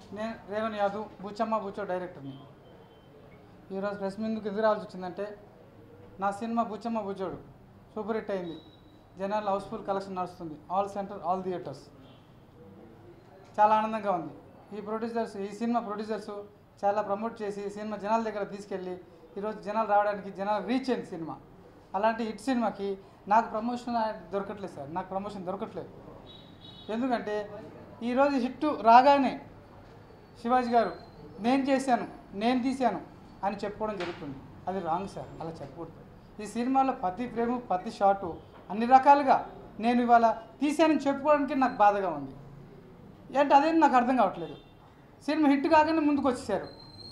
నేను రేవణ్ యాదవ్ బుచ్చమ్మ బుచ్చో డైరెక్టర్ని ఈరోజు ప్రెస్ ముందుకు ఎదురు రావాల్సి వచ్చిందంటే నా సినిమా బుచ్చమ్మ బుచ్చోడు సూపర్ హిట్ అయింది జనాలు హౌస్ఫుల్ కలెక్షన్ నడుస్తుంది ఆల్ సెంటర్ ఆల్ థియేటర్స్ చాలా ఆనందంగా ఉంది ఈ ప్రొడ్యూసర్స్ ఈ సినిమా ప్రొడ్యూసర్స్ చాలా ప్రమోట్ చేసి ఈ సినిమా జనాల దగ్గర తీసుకెళ్ళి ఈరోజు జనాలు రావడానికి జనాలు రీచ్ అయింది సినిమా అలాంటి హిట్ సినిమాకి నాకు ప్రమోషన్ దొరకట్లేదు సార్ నాకు ప్రమోషన్ దొరకట్లేదు ఎందుకంటే ఈరోజు హిట్ రాగానే శివాజీ గారు నేను చేశాను నేను తీశాను అని చెప్పుకోవడం జరుగుతుంది అది రాంగ్ సార్ అలా చెప్పకూడదు ఈ సినిమాలో ప్రతి ఫ్రేము ప్రతి షాటు అన్ని రకాలుగా నేను ఇవాళ తీశానని చెప్పుకోవడానికి నాకు బాధగా ఉంది ఏంటి అదేం నాకు అర్థం కావట్లేదు సినిమా హిట్ కాగానే ముందుకు వచ్చేసారు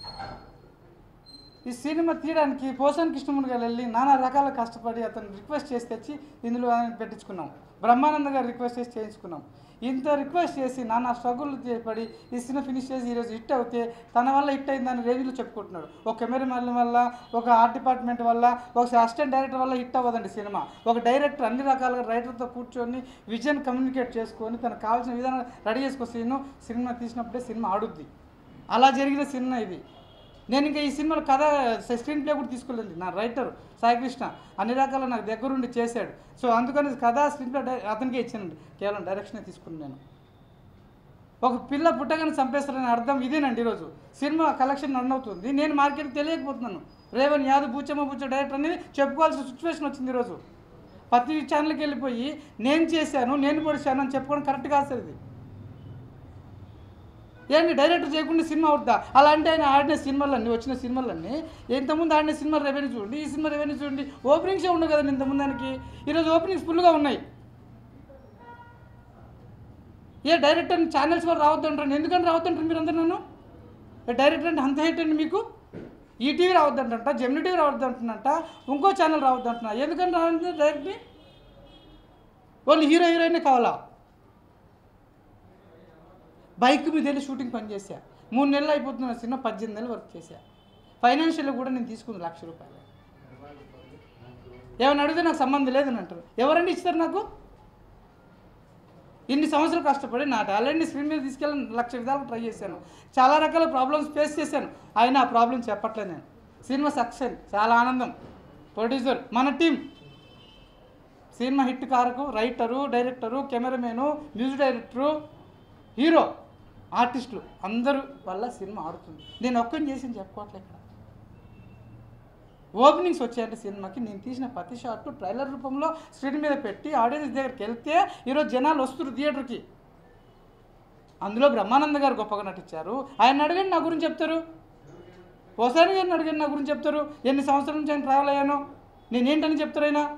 ఈ సినిమా తీయడానికి పోసాని కృష్ణమూర్తి గారు వెళ్ళి నానా రకాల కష్టపడి అతను రిక్వెస్ట్ చేసి తెచ్చి ఇందులో ఆయన పెట్టించుకున్నాం బ్రహ్మానంద గారు రిక్వెస్ట్ చేసి చేయించుకున్నాం ఇంత రిక్వెస్ట్ చేసి నానా స్ట్రగుల్ పడి ఈ సినిమా ఫినిష్ చేసి ఈరోజు హిట్ అవుతే తన వల్ల హిట్ అయిందని రేంజ్లో చెప్పుకుంటున్నాడు ఒక కెమెరామెన్ వల్ల ఒక ఆర్ట్ డిపార్ట్మెంట్ వల్ల ఒక అసిస్టెంట్ డైరెక్టర్ వల్ల హిట్ అవ్వదండి సినిమా ఒక డైరెక్టర్ అన్ని రకాలుగా రైటర్తో కూర్చొని విజన్ కమ్యూనికేట్ చేసుకొని తనకు కావాల్సిన విధానం రెడీ చేసుకో సీను సినిమా తీసినప్పుడే సినిమా ఆడుద్ది అలా జరిగిన సినిమా ఇది నేను ఇంకా ఈ సినిమాలో కథ స్క్రీన్ ప్లే కూడా తీసుకోలేదు నా రైటర్ సాయికృష్ణ అన్ని రకాల నాకు దగ్గరుండి చేశాడు సో అందుకని కథ స్క్రీన్ ప్లే డై- అతనికే ఇచ్చానండి కేవలం డైరెక్షనే తీసుకున్నాను నేను ఒక పిల్ల పుట్టగానే చంపేస్తారని అర్థం ఇదేనండి ఈరోజు సినిమా కలెక్షన్ రన్ అవుతుంది నేను మార్కెట్కి తెలియకపోతున్నాను రేవన్ యాదవ్ బూచమ్మ బూచ డైరెక్టర్ అనేది చెప్పుకోవాల్సిన సిచ్యువేషన్ వచ్చింది ఈరోజు ప్రతి ఛానల్కి వెళ్ళిపోయి నేను చేశాను నేను పొడిచాను అని చెప్పుకోవడం కరెక్ట్ కాదు సార్ ఇది ఏంటి డైరెక్టర్ చేయకుండా సినిమా అవుద్దా అలా అంటే ఆయన ఆడిన సినిమాలన్నీ వచ్చిన సినిమాలన్నీ ఇంతకుముందు ఆడిన సినిమా రెవెన్యూ చూడండి ఈ సినిమా రెవెన్యూ చూడండి ఓపెనింగ్సే ఉండవు కదండి ఇంతకుముందు దానికి ఈరోజు ఓపెనింగ్స్ ఫుల్గా ఉన్నాయి ఏ డైరెక్టర్ ఛానల్స్ కూడా రావద్దంటారు ఎందుకని రావద్దంటారు మీరు అందరు నన్ను ఏ డైరెక్టర్ అంటే అంత హైట్ అండి మీకు ఈటీవీ రావద్దంట జెమిని టీవీ రావద్దంటున్నట్ట ఇంకో ఛానల్ రావద్దంటున్నా ఎందుకని రావద్దు డైరెక్ట్ని ఓన్లీ హీరో హీరోయినే కావాలా బైక్ మీద వెళ్ళి షూటింగ్ పని చేశా మూడు నెలలు అయిపోతున్న సినిమా పద్దెనిమిది నెలలు వర్క్ చేశా ఫైనాన్షియల్ కూడా నేను తీసుకుంది లక్ష రూపాయలు ఏమైనా అడిగితే నాకు సంబంధం లేదని అంటారు ఎవరండి ఇస్తారు నాకు ఇన్ని సంవత్సరాలు కష్టపడి నా టాలెంట్ని స్క్రీన్ మీద తీసుకెళ్ళి లక్ష విధాలు ట్రై చేశాను చాలా రకాల ప్రాబ్లమ్స్ ఫేస్ చేశాను అయినా ఆ ప్రాబ్లమ్ చెప్పట్లేదు నేను సినిమా సక్సెస్ చాలా ఆనందం ప్రొడ్యూసర్ మన టీం సినిమా హిట్ కారకు writer director cameraman music director hero ఆర్టిస్టులు అందరూ వల్ల సినిమా ఆడుతుంది నేను ఒక్కని చేసి చెప్పుకోవట్లే ఇక్కడ ఓపెనింగ్స్ వచ్చాయంటే సినిమాకి నేను తీసిన ప్రతి షాట్ ట్రైలర్ రూపంలో స్క్రీన్ మీద పెట్టి ఆడియన్స్ దగ్గరికి వెళ్తే ఈరోజు జనాలు వస్తున్నారు థియేటర్కి అందులో బ్రహ్మానంద గారు గొప్పగా నటించారు ఆయన అడగండి నా గురించి చెప్తారు ఓసారి గారిని అడగండి నా గురించి చెప్తారు ఎన్ని సంవత్సరాల నుంచి ఆయన ట్రావెల్ అయ్యాను నేనేంటని చెప్తారు ఆయన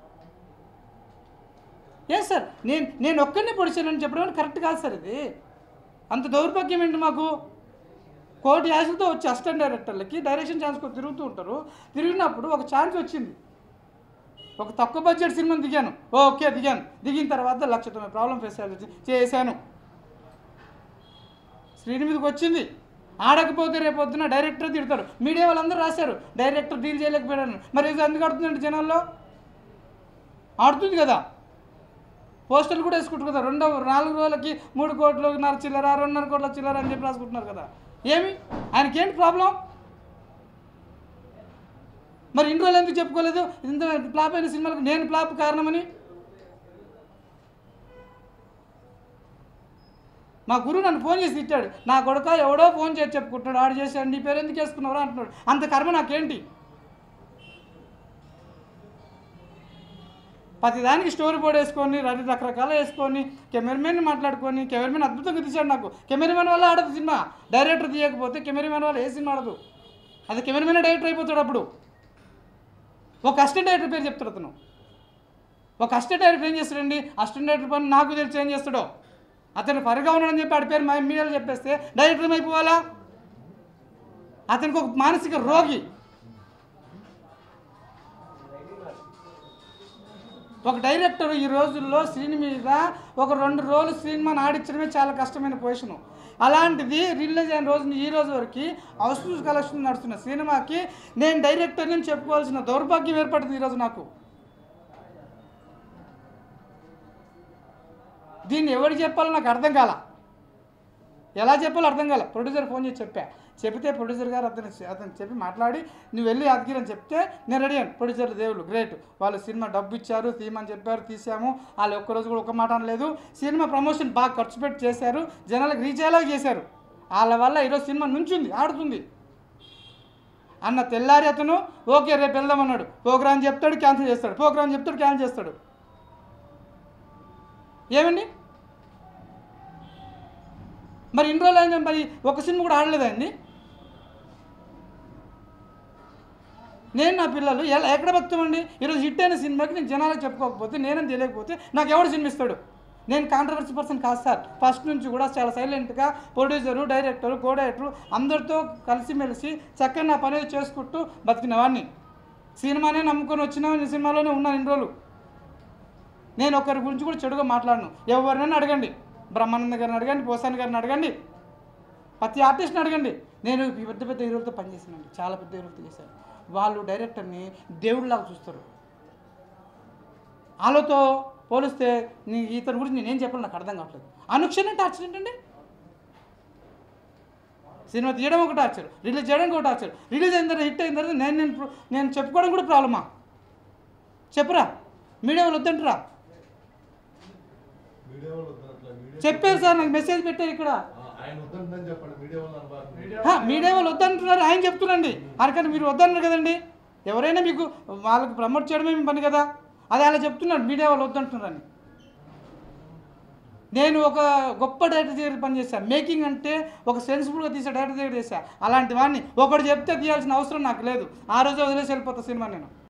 ఏ సార్ నేను నేను ఒక్కరిని పొడిచానని చెప్పడం కరెక్ట్ కాదు సార్ ఇది అంత దౌర్భాగ్యం ఏంటి మాకు కోటి యాసలతో వచ్చి అసిస్టెంట్ డైరెక్టర్లకి డైరెక్షన్ ఛాన్స్ కోసం తిరుగుతూ ఉంటారు తిరిగినప్పుడు ఒక ఛాన్స్ వచ్చింది ఒక తక్కువ బడ్జెట్ సినిమాని దిగాను ఓకే దిగాను దిగిన తర్వాత లక్ష తొమ్మిది ప్రాబ్లం ఫేస్ చేయాల్సి వచ్చింది. చేశాను స్క్రీన్ మీదకి వచ్చింది ఆడకపోతే రేపు పొద్దున డైరెక్టర్ తిడతారు మీడియా వాళ్ళందరూ రాశారు డైరెక్టర్ డీల్ చేయలేకపోయాను మరి ఇది ఎందుకు ఆడుతుందండి జనాల్లో ఆడుతుంది కదా పోస్టర్లు కూడా వేసుకుంటారు కదా రెండో నాలుగు రోజులకి మూడు కోట్లు నర చిల్లర రెండున్నర కోట్ల చిల్లర అని చెప్పి రాసుకుంటున్నారు కదా ఏమి ఆయనకి ఏంటి ప్రాబ్లం మరి ఇన్ని రోజులు ఎందుకు చెప్పుకోలేదు ఇంత ఫ్లాప్ అయిన సినిమాలకు నేను ఫ్లాప్ కారణమని మా గురువు నన్ను ఫోన్ చేసి తిట్టాడు నా కొడుక ఎవడో ఫోన్ చేసి చెప్పుకుంటున్నాడు ఆడు చేశాడు నీ పేరు ఎందుకు వేసుకున్నావు అంటున్నాడు అంత కర్మ నాకేంటి ప్రతిదానికి స్టోరీ బోర్డ్ వేసుకొని రెండు రకరకాల వేసుకొని కెమెరామెన్ మాట్లాడుకొని కెమెరామెన్ అద్భుతంగా తీశాడు నాకు కెమెరామెన్ వల్ల ఆడదు సినిమా డైరెక్టర్ తీయకపోతే కెమెరామెన్ వల్ల ఏ సినిమా ఆడదు అది కెమెరామెన్ డైరెక్టర్ అయిపోతాడు అప్పుడు ఒక అసిస్టెంట్ డైరెక్టర్ పేరు చెప్తాడు అతను ఒక అసిస్టెంట్ డైరెక్టర్ ఏం చేస్తాడండి అసిస్టెంట్ డైరెక్టర్ పని నాకు తెలిసి ఏం చేస్తాడో అతను పరుగా ఉన్నాడని చెప్పి ఆడి పేరు మా మీడియాలో చెప్పేస్తే డైరెక్టర్ అయిపోవాలా అతనికి ఒక మానసిక రోగి ఒక డైరెక్టర్ ఈ రోజుల్లో స్క్రీన్ మీద ఒక రెండు రోజులు సినిమాని ఆడించడమే చాలా కష్టమైన పొజిషను అలాంటిది రిలీజ్ అయిన రోజు ఈ రోజు వరకు హౌస్ఫుల్ కలెక్షన్ నడుస్తున్న సినిమాకి నేను డైరెక్టర్ అని చెప్పుకోవాల్సిన దౌర్భాగ్యం ఏర్పడింది ఈరోజు నాకు దీన్ని ఎవరికి చెప్పాలో నాకు అర్థం కాల ఎలా చెప్పాలో అర్థం కాలే ప్రొడ్యూసర్ ఫోన్ చేసి చెప్పా చెప్తే ప్రొడ్యూసర్ గారు అతను అతను చెప్పి మాట్లాడి నువ్వు వెళ్ళి యాదగిరి అని చెప్తే నేను రెడీ అయ్యాను ప్రొడ్యూసర్ దేవుళ్ళు గ్రేట్ వాళ్ళు సినిమా డబ్బు ఇచ్చారు తీయమని చెప్పారు తీసాము వాళ్ళు ఒక్కరోజు కూడా ఒక్క మాట అనలేదు సినిమా ప్రమోషన్ బాగా ఖర్చు పెట్టి చేశారు జనాలకు రీచ్ అయ్యేలాగా చేశారు వాళ్ళ వల్ల ఈరోజు సినిమా నుంచుంది ఆడుతుంది అన్న తెల్లారి అతను ఓకే రేపు వెళ్దామన్నాడు ప్రోగ్రామ్ చెప్తాడు క్యాన్సిల్ చేస్తాడు ప్రోగ్రామ్ చెప్తాడు క్యాన్సిల్ చేస్తాడు ఏమండి మరి ఇన్ని రోజులు అయినా మరి ఒక సినిమా కూడా ఆడలేదండి నేను నా పిల్లలు ఎలా ఎక్కడ బతుకుతామండి ఈరోజు హిట్ అయిన సినిమాకి నేను జనాలకు చెప్పుకోకపోతే నేనేం తెలియకపోతే నాకు ఎవడు సినిమా ఇస్తాడు నేను కాంట్రవర్సీ పర్సన్ కాదు సార్ ఫస్ట్ నుంచి కూడా చాలా సైలెంట్గా ప్రొడ్యూసరు డైరెక్టరు కో డైరెక్టరు అందరితో కలిసిమెలిసి చక్కగా నా పని చేసుకుంటూ బతికిన వాడిని సినిమానే నమ్ముకొని వచ్చిన ఈ సినిమాలోనే ఉన్నాను ఇన్ని రోజులు నేను ఒకరి గురించి కూడా చెడుగా మాట్లాడను ఎవరినైనా అడగండి బ్రహ్మానంద గారిని అడగండి పోసాని గారిని అడగండి ప్రతి ఆర్టిస్ట్ని అడగండి నేను ఈ పెద్ద పెద్ద హీరోలతో పనిచేసానండి చాలా పెద్ద హీరోలతో చేశాను వాళ్ళు డైరెక్టర్ని దేవుడిలాగా చూస్తారు వాళ్ళతో పోలిస్తే నీ ఇతని గురించి నేనేం చెప్పాలి నాకు అర్థం కావట్లేదు అనుక్షణం టార్చర్ ఏంటండి సినిమా తీయడం ఒక టార్చర్ రిలీజ్ చేయడం ఒక టార్చర్ రిలీజ్ అయిన తర్వాత హిట్ అయిన తర్వాత నేను నేను ప్ర- నేను చెప్పుకోవడం కూడా ప్రాబ్లమా చెప్పురా మీడియా వాళ్ళు వద్దంటారా మీడియా వాళ్ళు వద్దనట్లే, మీడియా చెప్పారు సార్ నాకు మెసేజ్ పెట్టారు ఇక్కడ ఆ, ఆయన వద్దంటుందని చెప్పండి మీడియా వాళ్ళు అనబాకండి. హా, మీడియా వాళ్ళు వద్దంటున్నారు ఆయన చెప్తున్నాండి అరకంటే మీరు వద్దన్నారు కదండి ఎవరైనా మీకు వాళ్ళకి ప్రమోట్ చేయడమే మీ పని కదా అది అలా చెప్తున్నారు మీడియా వాళ్ళు వద్దంటున్నారని నేను ఒక గొప్ప డైరెక్టర్ దగ్గర పనిచేశాను మేకింగ్ అంటే ఒక సెన్సిబుల్గా తీసే డైరెక్టర్ దగ్గర చేశా అలాంటి వాడిని ఒకడు చెప్తే తీయాల్సిన అవసరం నాకు లేదు ఆ రోజు వదిలేసి వెళ్ళిపోతా సినిమా నేను